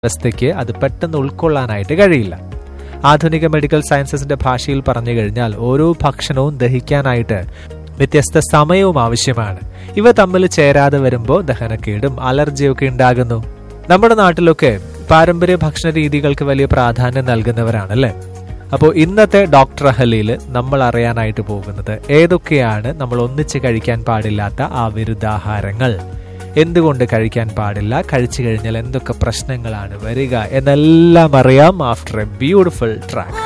അവസ്ഥയ്ക്ക് അത് പെട്ടെന്ന് ഉൾക്കൊള്ളാനായിട്ട് കഴിയില്ല ആധുനിക മെഡിക്കൽ സയൻസസിന്റെ ഭാഷയിൽ പറഞ്ഞു കഴിഞ്ഞാൽ ഓരോ ഭക്ഷണവും ദഹിക്കാനായിട്ട് വ്യത്യസ്ത സമയവും ആവശ്യമാണ് ഇവ തമ്മിൽ ചേരാതെ വരുമ്പോൾ ദഹനക്കേടും അലർജിയൊക്കെ ഉണ്ടാകുന്നു നമ്മുടെ നാട്ടിലൊക്കെ പാരമ്പര്യ ഭക്ഷണ രീതികൾക്ക് വലിയ പ്രാധാന്യം നൽകുന്നവരാണല്ലേ അപ്പോൾ ഇന്നത്തെ ഡോക്ടർ അഹലിയിൽ നമ്മൾ അറിയാനായിട്ട് പോകുന്നത് ഏതൊക്കെയാണ് നമ്മൾ ഒന്നിച്ച് കഴിക്കാൻ പാടില്ലാത്ത ആ വിരുദ്ധാഹാരങ്ങൾ എന്തുകൊണ്ട് കഴിക്കാൻ പാടില്ല കഴിച്ചു കഴിഞ്ഞാൽ എന്തൊക്കെ പ്രശ്നങ്ങളാണ് വരിക എന്നെല്ലാം അറിയാം ആഫ്റ്റർ എ ബ്യൂട്ടിഫുൾ ട്രാക്ക്